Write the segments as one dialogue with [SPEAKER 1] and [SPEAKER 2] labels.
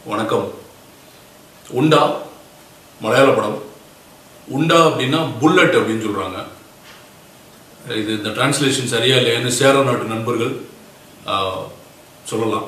[SPEAKER 1] வணக்கம் உண்டா மலையாள படம் உண்டா அப்படின்னா புல்லட் அப்படின்னு சொல்றாங்க இது இந்த டிரான்ஸ்லேஷன் சரியா இல்லையான்னு சேர நாட்டு நண்பர்கள் ஆஹ், சொல்லலாம்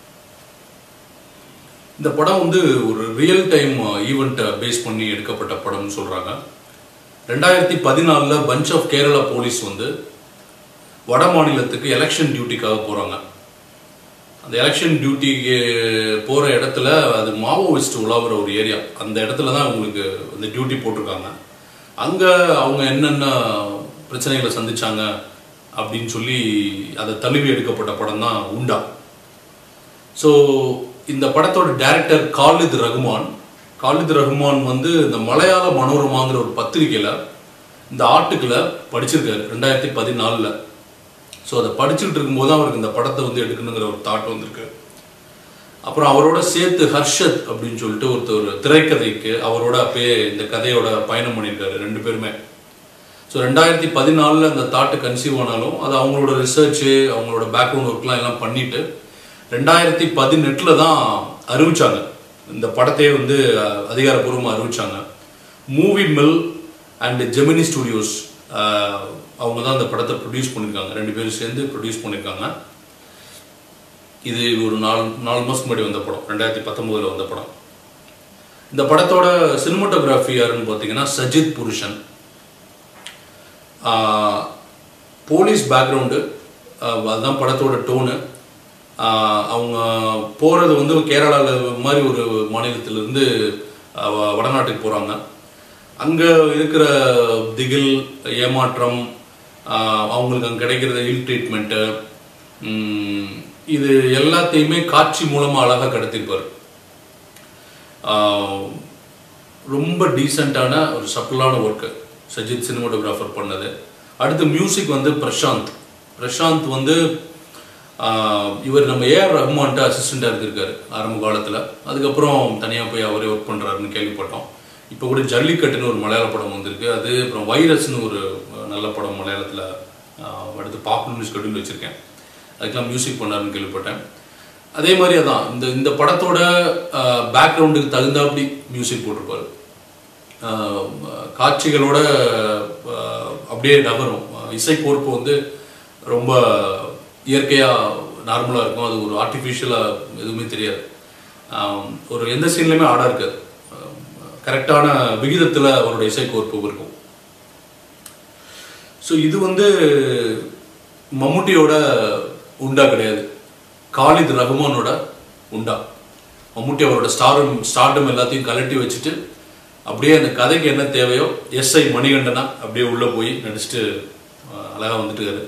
[SPEAKER 1] இந்த படம் வந்து ஒரு ரியல் டைம் ஈவெண்ட்டை பேஸ் பண்ணி எடுக்கப்பட்ட படம்னு சொல்றாங்க ரெண்டாயிரத்தி பதினாலில் பஞ்ச் ஆஃப் கேரளா போலீஸ் வந்து வட மாநிலத்துக்கு எலெக்ஷன் டியூட்டிக்காக போறாங்க அந்த எலெக்ஷன் டியூட்டிக்கு போற இடத்துல அது மாவோயிஸ்ட் உலாவுற ஒரு ஏரியா அந்த இடத்துல தான் அவங்களுக்கு இந்த டியூட்டி போட்டிருக்காங்க அங்க அவங்க என்னென்ன பிரச்சனைகளை சந்திச்சாங்க அப்படின்னு சொல்லி அதை தழுவி எடுக்கப்பட்ட படம் தான் உண்டா ஸோ இந்த படத்தோட டைரக்டர் காலித் ரகுமான் காலித் ரகுமான் வந்து இந்த மலையாள மனோரமாங்கிற ஒரு பத்திரிக்கையில் இந்த ஆர்டிக்கிளை படிச்சிருக்காரு ரெண்டாயிரத்தி பதினாலில் ஸோ அதை படிச்சுட்டு இருக்கும்போது அவருக்கு இந்த படத்தை வந்து எடுக்கணுங்கிற ஒரு தாட் வந்திருக்கு அப்புறம் அவரோட சேர்த்து ஹர்ஷத் அப்படின்னு சொல்லிட்டு ஒருத்தர் ஒரு திரைக்கதைக்கு அவரோட அப்பயே இந்த கதையோட பயணம் பண்ணியிருக்காரு ரெண்டு பேருமே ஸோ ரெண்டாயிரத்தி பதினாலில் அந்த தாட்டு கன்சீவ் ஆனாலும் அது அவங்களோட ரிசர்ச்சு அவங்களோட பேக்ரவுண்ட் ஒர்க்லாம் எல்லாம் பண்ணிட்டு ரெண்டாயிரத்தி பதினெட்டில் தான் அறிவிச்சாங்க இந்த படத்தையே வந்து அஹ், அதிகாரப்பூர்வமாக அறிவிச்சாங்க movie mill and Gemini studios அவங்க தான் இந்த படத்தை ப்ரொடியூஸ் பண்ணியிருக்காங்க ரெண்டு பேரும் சேர்ந்து ப்ரொடியூஸ் பண்ணியிருக்காங்க இது ஒரு நாலு நாலு மாதத்துக்கு முன்னாடி வந்த படம் ரெண்டாயிரத்தி பத்தொம்போதில் வந்த படம் இந்த படத்தோட சினிமோட்டோகிராஃபி யாருன்னு பார்த்தீங்கன்னா சஜித் புருஷன் ஆஹ், போலீஸ் பேக்ரவுண்டு அதுதான் படத்தோட டோனு அவங்க போகிறது வந்து கேரளாவில் மாதிரி ஒரு மாநிலத்திலிருந்து ஆஹ், வ- வடநாட்டுக்கு போகிறாங்க அங்கே இருக்கிற திகில் ஏமாற்றம் ஆஹ், அவங்களுக்கு அங்கே கிடைக்கிற இல் ட்ரீட்மெண்ட்டு இது எல்லாத்தையுமே காட்சி மூலமாக அழகாக கடத்திருப்பார் ஆஹ், ரொம்ப டீசெண்டான ஒரு சட்டிலான ஒர்க்கு சஜித் சினிமாட்டோகிராஃபர் பண்ணது அடுத்து மியூசிக் வந்து பிரசாந்த் பிரசாந்த் வந்து ஆஹ், இவர் நம்ம ஏஆர் ரஹ்மான்ட்ட அசிஸ்டண்ட்டாக இருந்திருக்காரு ஆரம்ப காலத்தில் அதுக்கப்புறம் தனியாக போய் அவரே ஒர்க் பண்ணுறாருன்னு கேள்விப்பட்டோம் இப்போ கூட ஜல்லிக்கட்டுன்னு ஒரு மலையாள படம் வந்திருக்கு அது அப்புறம் வைரஸ்னு ஒரு அஹ், நல்ல படம் மலையாளத்தில் அடுத்து பார்க்கணும்னு ஷெட்யூல் வச்சுருக்கேன் அதுக்கெல்லாம் மியூசிக் பண்ணாருன்னு கேள்விப்பட்டேன் அதே மாதிரி அதான் இந்த இந்த படத்தோட பேக்ரவுண்டுக்கு தகுந்தாப்படி மியூசிக் போட்டிருப்பாரு ஆஹ் காட்சிகளோட ஆஹ் அப்படியே நகரும் இசை கோர்ப்பு வந்து ரொம்ப இயற்கையாக நார்மலாக இருக்கும் அது ஒரு ஆர்டிஃபிஷியலாக எதுவுமே தெரியாது ஆஹ் ஒரு எந்த சீன்லையுமே ஆடாக இருக்காது கரெக்டான விகிதத்தில் அவரோட இசை கோர்ப்பு இருக்கும் ஸோ இது வந்து மம்முட்டியோட உண்டா கிடையாது காலித் ரஹ்மானோட உண்டா மம்முட்டி அவரோட ஸ்டாரும் ஸ்டார்டம் எல்லாத்தையும் கலட்டி வச்சுட்டு அப்படியே அந்த கதைக்கு என்ன தேவையோ எஸ்ஐ மணிகண்டனா அப்படியே உள்ளே போய் நடிச்சுட்டு அஹ், அழகா வந்துட்டுருக்காரு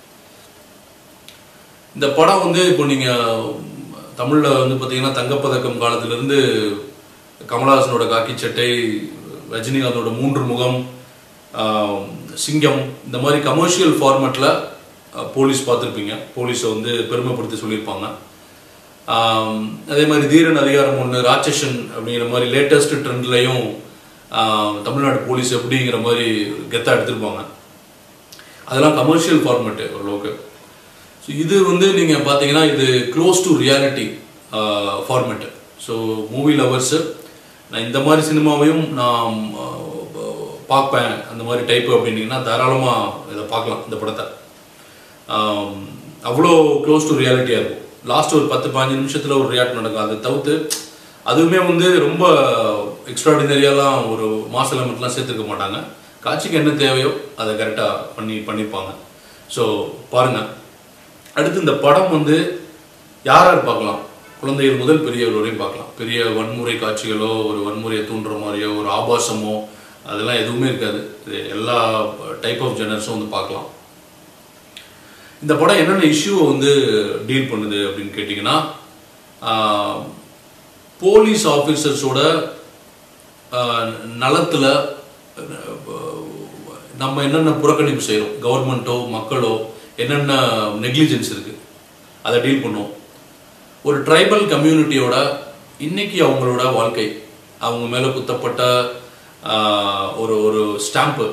[SPEAKER 1] இந்த படம் வந்து இப்போ நீங்கள் தமிழில் வந்து பார்த்தீங்கன்னா தங்கப்பதக்கம் காலத்திலிருந்து கமலஹாசனோட காக்கி சட்டை ரஜினிகாந்தோட மூன்று முகம் ஆஹ், சிங்கம் இந்த மாதிரி கமர்ஷியல் ஃபார்மேட்டில் போலீஸ் பார்த்துருப்பீங்க போலீஸை வந்து பெருமைப்படுத்தி சொல்லியிருப்பாங்க ஆம், அதே மாதிரி தீரன் அதிகாரம் ஒன்று ராட்சசன் அப்படிங்கிற மாதிரி லேட்டஸ்ட் ட்ரெண்ட்லையும் தமிழ்நாடு போலீஸ் எப்படிங்கிற மாதிரி கெத்தாக எடுத்திருப்பாங்க அதெல்லாம் கமர்ஷியல் ஃபார்மேட்டு ஓரளவுக்கு ஸோ இது வந்து நீங்கள் பார்த்தீங்கன்னா இது close to reality format so movie lovers நான் இந்த மாதிரி சினிமாவையும் நான் ஆஹ், பார்ப்பேன் அந்த மாதிரி டைப்பு அப்படின்னீங்கன்னா தாராளமாக இதை பார்க்கலாம் இந்த படத்தை ஆம், அவ்வளோ க்ளோஸ் டு ரியாலிட்டியாக இருக்கும் லாஸ்ட் ஒரு பத்து பாஞ்சு நிமிஷத்தில் ஒரு ரியாக்ட் நடக்கும் அதை தவிர்த்து அதுவுமே வந்து ரொம்ப எக்ஸ்ட்ராடினரியாலாம் ஒரு மாச எலமெண்ட்லாம் சேர்த்துக்க மாட்டாங்க காட்சிக்கு என்ன தேவையோ அதை கரெக்டாக பண்ணி பண்ணியிருப்பாங்க ஸோ பாருங்கள் அடுத்து இந்த படம் வந்து யார் யார் பார்க்கலாம் குழந்தைகள் முதல் பெரியவர் வரையும் பார்க்கலாம் பெரிய வன்முறை காட்சிகளோ ஒரு வன்முறையை தூண்டுற மாதிரியோ ஒரு ஆபாசமோ அதெல்லாம் எதுவுமே இருக்காது இது எல்லா டைப் ஆஃப் ஜெனர்ஸும் வந்து பார்க்கலாம் இந்த படம் என்னென்ன இஷ்யூவை வந்து டீல் பண்ணுது அப்படின்னு கேட்டிங்கன்னா போலீஸ் ஆஃபீஸர்ஸோட நலத்தில் நம்ம என்னென்ன புறக்கணிப்பு செய்கிறோம் கவர்மெண்ட்டோ மக்களோ என்னென்ன நெக்லிஜென்ஸ் இருக்குது அதை டீல் பண்ணுவோம் ஒரு ட்ரைபல் கம்யூனிட்டியோட இன்னைக்கு அவங்களோட வாழ்க்கை அவங்க மேலே குத்தப்பட்ட ஆஹ், ஒரு ஒரு ஸ்டாம்ப்பு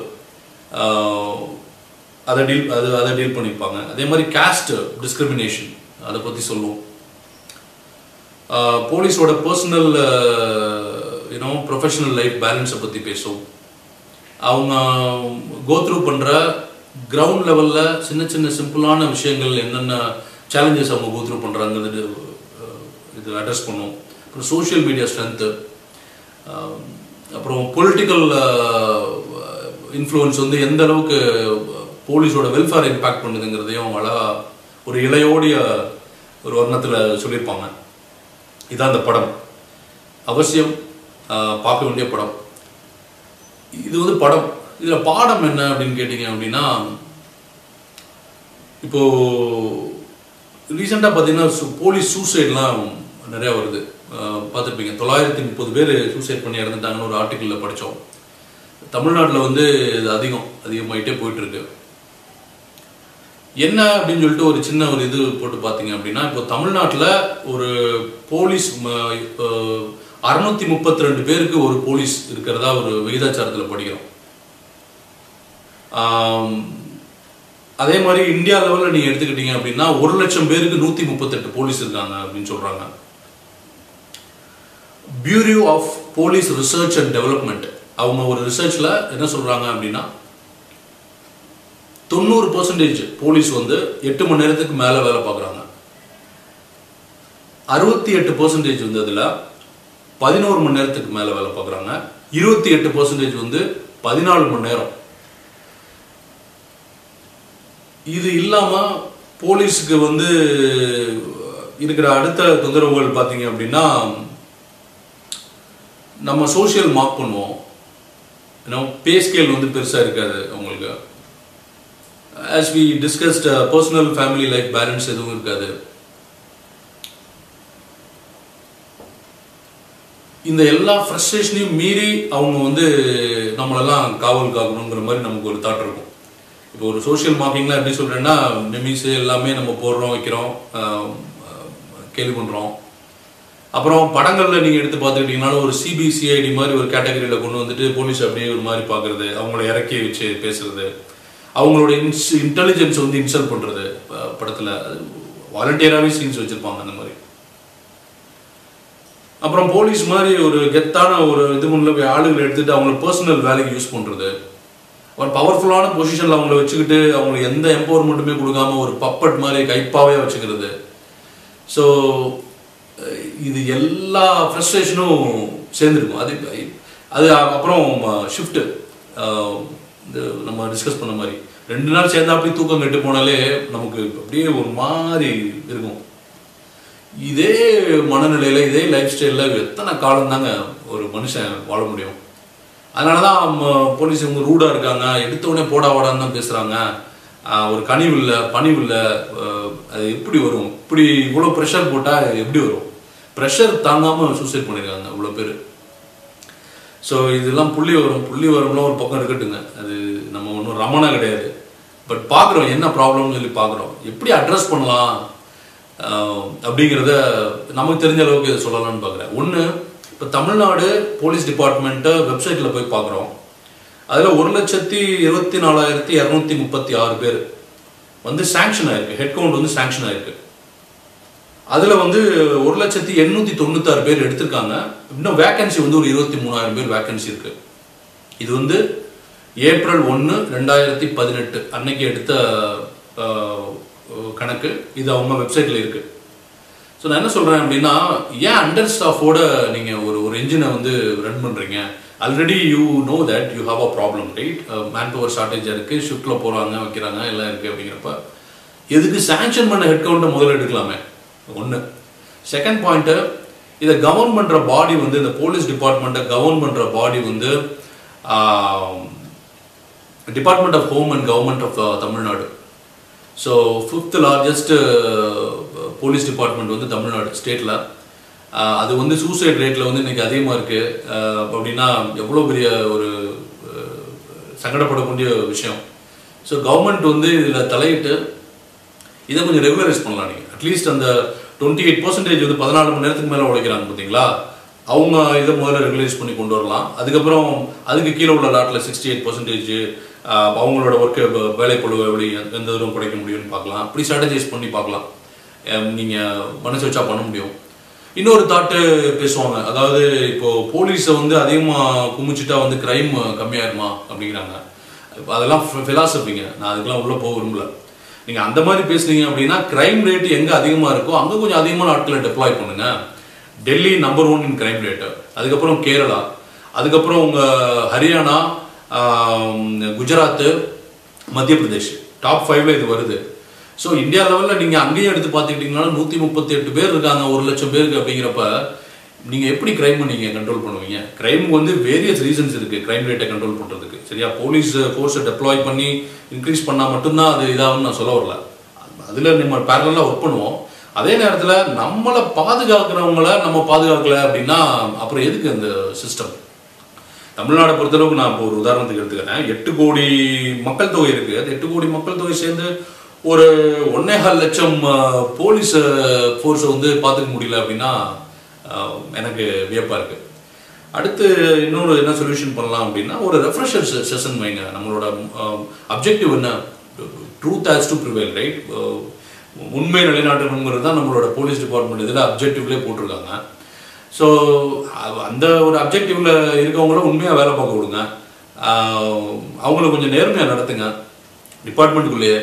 [SPEAKER 1] அதை டீல் அது அதை டீல் பண்ணியிருப்பாங்க அதே மாதிரி காஸ்ட் டிஸ்கிரிமினேஷன் அதை பற்றி சொல்லுவோம் போலீஸோட பர்சனல் யூனோ ப்ரொஃபஷனல் லைஃப் பேலன்ஸை பற்றி பேசும் அவங்க கோத்ரூ பண்ணுற கிரவுண்ட் லெவலில் சின்ன சின்ன சிம்பிளான விஷயங்கள் என்னென்ன சேலஞ்சஸ் அவங்க கோத்ரூ பண்ணுறாங்கிறது இது அட்ரஸ் பண்ணும் அப்புறம் சோஷியல் மீடியா ஸ்ட்ரென்த்து அப்புறம் பொலிட்டிக்கல் இன்ஃப்ளூயன்ஸ் வந்து எந்த அளவுக்கு போலீஸோட வெல்ஃபேர் இம்பேக்ட் பண்ணுதுங்கிறதையும் அழகா ஒரு இளையோடைய ஒரு வர்ணத்தில் சொல்லியிருப்பாங்க இதான் அந்த படம் அவசியம் ஆஹ், பார்க்க வேண்டிய படம் இது வந்து படம் இதில் பாடம் என்ன அப்படின்னு கேட்டிங்க அப்படின்னா இப்போ ரீசெண்டாக பார்த்தீங்கன்னா சு- போலீஸ் சூசைட்லாம் நிறையா வருது பார்த்துருப்பீங்க தொள்ளாயிரத்தி முப்பது பேர் சூசைட் பண்ணி இறந்துட்டாங்கன்னு ஒரு ஆர்டிக்கிளில் படித்தோம் தமிழ்நாட்டில் வந்து இது அதிகம் அதிகமாயிட்டே போயிட்டு இருக்கு என்ன அப்படின்னு சொல்லிட்டு ஒரு சின்ன ஒரு இது போட்டு பார்த்தீங்க அப்படின்னா இப்போ தமிழ்நாட்டில் ஒரு போலீஸ் அறுநூத்தி முப்பத்தி ரெண்டு பேருக்கு ஒரு போலீஸ் இருக்கிறதா ஒரு விகிதாச்சாரத்தில் படிக்கிறோம் ஆம், அதே மாதிரி இந்தியா லெவலில் நீங்கள் எடுத்துக்கிட்டீங்க அப்படின்னா ஒரு லட்சம் பேருக்கு நூற்றி முப்பத்தெட்டு போலீஸ் இருக்காங்க அப்படின்னு சொல்கிறாங்க bureau of police research and development அவங்க ஒரு ரிசர்ச்சில் என்ன சொல்கிறாங்க அப்படின்னா தொண்ணூறு பர்சன்டேஜ் போலீஸ் வந்து எட்டு மணி நேரத்துக்கு மேலே வேலை பார்க்குறாங்க அறுபத்தி எட்டு பர்சன்டேஜ் வந்து அதில் பதினோரு மணி நேரத்துக்கு மேலே வேலை பார்க்குறாங்க இருபத்தி எட்டு பர்சன்டேஜ் வந்து பதினாலு மணி நேரம் இது இல்லாமல் போலீஸுக்கு வந்து இருக்கிற அடுத்த தொந்தரவுகள் பார்த்தீங்க அப்படின்னா நம்ம சோஷியல் மார்க் பண்ணுவோம் ஏன்னா பே ஸ்கேல் வந்து பெருசாக இருக்காது அவங்களுக்கு as we discussed personal family life balance எதுவும் இருக்காது இந்த எல்லா ஃப்ரஸ்ட்ரேஷனையும் மீறி அவங்க வந்து நம்மளெல்லாம் காவல் காக்கணுங்கிற மாதிரி நமக்கு ஒரு தாட் இருக்கும் இப்போ ஒரு சோஷியல் மார்க்கிங்லாம் எப்படி சொல்கிறேன்னா மெமிஸ் எல்லாமே நம்ம போடுறோம் வைக்கிறோம் ஆஹ், ஆஹ், கேலி பண்ணுறோம் அப்புறம் படங்களில் நீங்கள் எடுத்து பார்த்துக்கிட்டிங்கனாலும் ஒரு சிபிசிஐடி மாதிரி ஒரு கேட்டகரியில் கொண்டு வந்துட்டு போலீஸ் அப்படியே ஒரு மாதிரி பார்க்குறது அவங்கள இறக்கி வச்சு பேசுறது அவங்களோட இன்ஸ் இன்டெலிஜென்ஸ் வந்து இன்சல்ட் பண்ணுறது படத்தில் வாலண்டியராகவே சீன்ஸ் வச்சுருப்பாங்க அந்த மாதிரி அப்புறம் போலீஸ் மாதிரி ஒரு கெத்தான ஒரு இது முன்னில் போய் ஆளுங்களை எடுத்துட்டு அவங்கள பர்சனல் வேலைக்கு யூஸ் பண்ணுறது ஒரு பவர்ஃபுல்லான பொசிஷனில் அவங்கள வச்சுக்கிட்டு அவங்களுக்கு எந்த எம்பவர்மெண்ட்டுமே கொடுக்காம ஒரு பப்பட் மாதிரி கைப்பாவே வச்சுக்கிறது ஸோ இது எல்லா ஃப்ரஸ்ட்ரேஷனும் சேர்ந்துருக்கும் அது அது அப்புறம் ஷிஃப்ட்டு இந்த நம்ம டிஸ்கஸ் பண்ண மாதிரி ரெண்டு நாள் சேர்ந்தா அப்படி தூக்கம் கெட்டு போனாலே நமக்கு அப்படியே ஒரு மாதிரி இருக்கும் இதே மனநிலையில இதே லைஃப் ஸ்டைலில் எத்தனை காலம் தாங்க ஒரு மனுஷன் வாழ முடியும் அதனால தான் போலீஸ் இவங்க ரூடாக இருக்காங்க எடுத்த உடனே போடா வாடான்னு தான் பேசுகிறாங்க ஒரு கனிவு இல்லை பணிவு இல்லை அது எப்படி வரும் இப்படி இவ்வளோ ப்ரெஷர் போட்டால் எப்படி வரும் ப்ரெஷர் தாங்காமல் சூசைட் பண்ணியிருக்காங்க இவ்வளோ பேர் ஸோ இதெல்லாம் புள்ளி வரும் புள்ளி வரும்லாம் ஒரு பக்கம் இருக்கட்டுங்க அது நம்ம ஒன்றும் ரமணா கிடையாது பட் பார்க்குறோம் என்ன ப்ராப்ளம்னு சொல்லி பார்க்குறோம் எப்படி அட்ரஸ் பண்ணலாம் ஆஹ் அப்படிங்கிறத நமக்கு தெரிஞ்ச அளவுக்கு இதை சொல்லலாம்னு பார்க்குறேன் ஒன்று இப்போ தமிழ்நாடு போலீஸ் டிபார்ட்மெண்ட்டை வெப்சைட்டில் போய் பார்க்குறோம் அதில் ஒரு லட்சத்தி இருபத்தி நாலாயிரத்தி இரநூத்தி முப்பத்தி ஆறு பேர் வந்து சாங்ஷன் ஆயிருக்கு ஹெட் கவுண்ட் வந்து சாங்ஷன் ஆயிருக்கு அதில் வந்து ஒரு லட்சத்தி எண்ணூற்றி தொண்ணூத்தாறு பேர் எடுத்திருக்காங்க இன்னும் வேகன்சி வந்து ஒரு இருபத்தி மூணாயிரம் பேர் வேகன்சி இருக்கு இது வந்து ஏப்ரல் ஒன்று ரெண்டாயிரத்தி பதினெட்டு அன்னைக்கு எடுத்த ஆஹ், கணக்கு இது அவங்க வெப்சைட்டில் இருக்கு ஸோ நான் என்ன சொல்கிறேன் அப்படின்னா ஏன் அண்டர் ஸ்டாஃபோட நீங்கள் ஒரு ஒரு என்ஜினை வந்து ரன் பண்ணுறீங்க already you know that you have a problem right man power shortage இருக்குது ஷிஃப்ட்டில் போகிறாங்க வைக்கிறாங்க எல்லாம் இருக்குது அப்படிங்கிறப்ப எதுக்கு சாங்ஷன் பண்ண ஹெட் கவுண்ட்டை முதல்ல எடுக்கலாமே ஒன்று செகண்ட் பாயிண்ட்டு இதை கவர்ன் பண்ணுற பாடி வந்து இந்த போலீஸ் டிபார்ட்மெண்ட்டை கவர்ன் பண்ணுற பாடி வந்து department of home and government of Tamil Nadu so fifth largest police department வந்து தமிழ்நாடு ஸ்டேட்டில் அது வந்து சூசைட் ரேட்டில் வந்து இன்னைக்கு அதிகமாக இருக்குது அப்படின்னா எவ்வளோ பெரிய ஒரு அஹ், சங்கடப்படக்கூடிய விஷயம் ஸோ கவர்மெண்ட் வந்து இதில் தலையிட்டு இதை கொஞ்சம் ரெகுலரைஸ் பண்ணலாம் நீங்கள் அட்லீஸ்ட் அந்த டுவெண்ட்டி எயிட் பர்சன்டேஜ் வந்து பதினாலு மணி நேரத்துக்கு மேலே உழைக்கிறாங்க பார்த்தீங்களா அவங்க இதை முதல்ல ரெகுலைஸ் பண்ணி கொண்டு வரலாம் அதுக்கப்புறம் அதுக்கு கீழே உள்ள லாட்டில் சிக்ஸ்டி எயிட் பர்சன்டேஜ் அவங்களோட ஒர்க்கை வேலைப்பழுவை எப்படி எந்த தூரம் குறைக்க முடியும்னு பார்க்கலாம் அப்படி ஸ்ட்ராட்டஜைஸ் பண்ணி பார்க்கலாம் நீங்கள் மனசு வச்சா பண்ண முடியும் இன்னொரு தாட்டு பேசுவாங்க அதாவது இப்போ போலீஸை வந்து அதிகமாக குமிச்சிட்டா வந்து கிரைம் கம்மியாயிருமா அப்படிங்கிறாங்க இப்ப அதெல்லாம் ஃபிலாசபிங்க நான் அதுக்கெல்லாம் உள்ள போக விரும்பல நீங்க அந்த மாதிரி பேசுனீங்க அப்படின்னா கிரைம் ரேட் எங்க அதிகமா இருக்கோ அங்க கொஞ்சம் அதிகமான ஆட்களை டெப்ளாய் பண்ணுங்க Delhi number one in crime rate அதுக்கப்புறம் கேரளா அதுக்கப்புறம் உங்க ஹரியானா ஆம், குஜராத் மத்திய பிரதேஷ் டாப் ஃபைவ்ல இது வருது ஸோ இந்தியா லெவலில் நீங்கள் அங்கேயும் எடுத்து பார்த்துக்கிட்டிங்கனாலும் நூற்றி முப்பத்தி எட்டு பேர் இருக்காங்க ஒரு லட்சம் பேருக்கு அப்படிங்கிறப்ப நீங்கள் எப்படி கிரைம் நீங்கள் கண்ட்ரோல் பண்ணுவீங்க கிரைமுக்கு வந்து வேரியஸ் ரீசன்ஸ் இருக்குது கிரைம் ரேட்டை கண்ட்ரோல் பண்ணுறதுக்கு சரியா போலீஸ் ஃபோர்ஸை டெப்ளாய் பண்ணி இன்க்ரீஸ் பண்ணால் மட்டும்தான் அது இதாகும்னு நான் சொல்ல வரல அதில் நம்ம பேரலாக ஒர்க் பண்ணுவோம் அதே நேரத்தில் நம்மளை பாதுகாக்கிறவங்கள நம்ம பாதுகாக்கல அப்படின்னா அப்புறம் எதுக்கு அந்த சிஸ்டம் தமிழ்நாடை பொறுத்தளவுக்கு நான் இப்போ ஒரு உதாரணத்துக்கு எடுத்துக்கிறேன் எட்டு கோடி மக்கள் தொகை இருக்கு அந்த எட்டு கோடி மக்கள் தொகை சேர்ந்து ஒரு ஒன்னேகால் லட்சம் அஹ், போலீஸ் ஃபோர்ஸை வந்து பார்த்துக்க முடியல அப்படின்னா அஹ், எனக்கு வியப்பா இருக்கு அடுத்து இன்னொரு என்ன சொல்யூஷன் பண்ணலாம் அப்படின்னா ஒரு ரெஃப்ரெஷர் செஷன் வைங்க நம்மளோட அப்ஜெக்டிவ் என்ன truth has to prevail right உண்மை நிலைநாட்டணுங்கிறது தான் நம்மளோட போலீஸ் டிபார்ட்மெண்ட் இதில் அப்ஜெக்டிவ்லேயே போட்டிருக்காங்க ஸோ அந்த ஒரு அப்ஜெக்டிவ்ல இருக்கவங்கள உண்மையாக வேலை பார்க்க விடுங்க ஆஹ் அவங்கள கொஞ்சம் நேர்மையாக நடத்துங்க டிபார்ட்மெண்ட்டுக்குள்ளேயே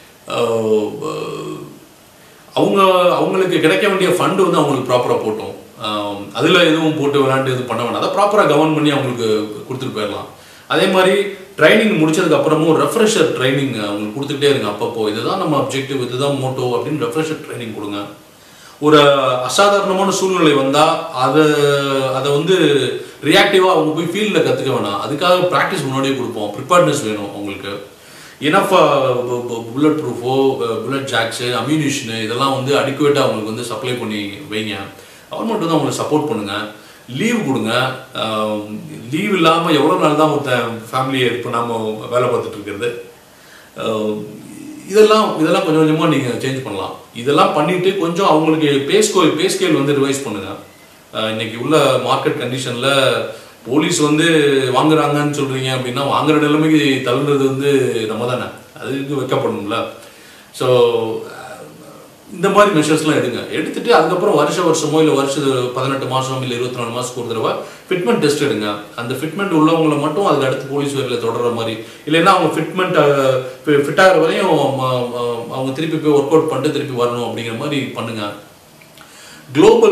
[SPEAKER 1] அவங்க அவங்களுக்கு கிடைக்க வேண்டிய ஃபண்டு வந்து அவங்களுக்கு ப்ராப்பராக போட்டோம் ஆஹ் அதுல எதுவும் போட்டு விளையாண்டு எதுவும் பண்ண வேணாம் அதை ப்ராப்பராக கவர்ன் பண்ணி அவங்களுக்கு கொடுத்துட்டு போயிடலாம் அதே மாதிரி ட்ரைனிங் முடிச்சதுக்கு அப்புறமும் ரெஃப்ரெஷர் ட்ரைனிங் அவங்களுக்கு கொடுத்துக்கிட்டே இருங்க அப்பப்போ இதுதான் நம்ம அப்ஜெக்டிவ் இதுதான் மோட்டோ அப்படின்னு ரெஃப்ரெஷர் ட்ரைனிங் கொடுங்க ஒரு அசாதாரணமான சூழ்நிலை வந்தா அதை அதை வந்து ரியாக்டிவா அவங்க போய் ஃபீல்டில் கத்துக்க வேணாம் அதுக்காக ப்ராக்டிஸ் முன்னாடியே கொடுப்போம் ப்ரிப்பேர்ட்னஸ் வேணும் அவங்களுக்கு இனஃபா புல்லட் ப்ரூஃபோ புல்லட் ஜாக்ஸு அம்யூனிஷனு இதெல்லாம் வந்து அடிக்குவேட்டாக அவங்களுக்கு வந்து சப்ளை பண்ணி வைங்க கவர்மெண்ட் வந்து அவங்களுக்கு சப்போர்ட் பண்ணுங்க லீவ் கொடுங்க லீவ் இல்லாமல் எவ்வளோ நாள் தான் ஒருத்தன் ஃபேமிலியை இது பண்ணாமல் வேலை பார்த்துட்டு இருக்கிறது அஹ் இதெல்லாம் இதெல்லாம் கொஞ்சம் கொஞ்சமாக நீங்கள் சேஞ்ச் பண்ணலாம் இதெல்லாம் பண்ணிட்டு கொஞ்சம் அவங்களுக்கு பே ஸ்கோல் பே ஸ்கேல் வந்து ரிவைஸ் பண்ணுங்க அஹ் இன்னைக்கு உள்ள மார்க்கெட் கண்டிஷனில் போலீஸ் வந்து வாங்குறாங்கன்னு சொல்றீங்க அப்படின்னா வாங்குற நிலைமைக்கு தள்ளுறது வந்து நம்ம தானே அதுக்கு வைக்கப்படணும்ல ஸோ இந்த மாதிரி மெஷர்ஸ்லாம் எடுங்க எடுத்துட்டு அதுக்கப்புறம் வருஷ வருஷமோ இல்லை வருஷ பதினெட்டு மாசம் இல்லை இருபத்தி நாலு மாசத்துக்கு ஒரு தடவை ஃபிட்மெண்ட் டெஸ்ட் எடுங்க அந்த ஃபிட்மெண்ட் உள்ளவங்களை மட்டும் அதுக்கு அடுத்து போலீஸ் வேலையில் தொடர்ற மாதிரி இல்லைன்னா அவங்க ஃபிட்மெண்ட் ஃபிட் ஆகிற வரையும் ம- ம- அவங்க திருப்பி போய் ஒர்க் அவுட் பண்ணிட்டு திருப்பி வரணும் அப்படிங்கிற மாதிரி பண்ணுங்க குளோபல்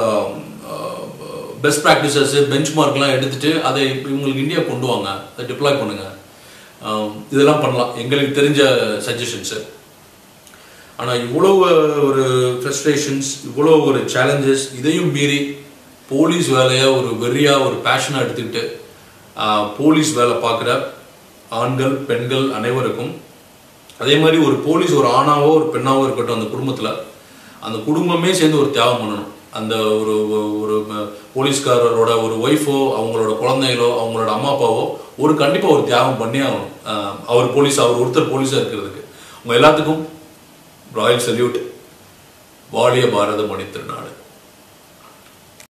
[SPEAKER 1] பெஸ்ட் ப்ராக்டிசஸ் பெஞ்ச் மார்க்லாம் எடுத்துட்டு அதை இவங்களுக்கு இந்தியா கொண்டு வாங்க அதை டிப்ளாய் பண்ணுங்க அஹ் இதெல்லாம் பண்ணலாம் எங்களுக்கு தெரிஞ்ச சஜஷன்ஸு ஆனால் இவ்வளவு ஒரு ஃப்ரஸ்ட்ரேஷன்ஸ் இவ்வளோ ஒரு சேலஞ்சஸ் இதையும் மீறி போலீஸ் வேலையை ஒரு வெறியா ஒரு பேஷனாக எடுத்துக்கிட்டு ஆஹ், போலீஸ் வேலை பார்க்குற ஆண்கள் பெண்கள் அனைவருக்கும் அதே மாதிரி ஒரு போலீஸ் ஒரு ஆணாவோ ஒரு பெண்ணாவோ இருக்கட்டும் அந்த குடும்பத்தில் அந்த குடும்பமே சேர்ந்து ஒரு தியாகம் பண்ணணும் அந்த ஒரு ஒரு- ஒரு ம- போலீஸ்காரரோட ஒரு ஒய்ஃபோ அவங்களோட குழந்தைகளோ அவங்களோட அம்மா அப்பாவோ ஒரு கண்டிப்பாக ஒரு தியாகம் பண்ணியே ஆகணும் ஆஹ், அவர் போலீஸ் அவர் ஒருத்தர் போலீஸாக இருக்கிறதுக்கு உங்கள் எல்லாத்துக்கும் ராயல் சல்யூட் வாழிய பாரத மணி திருநாடு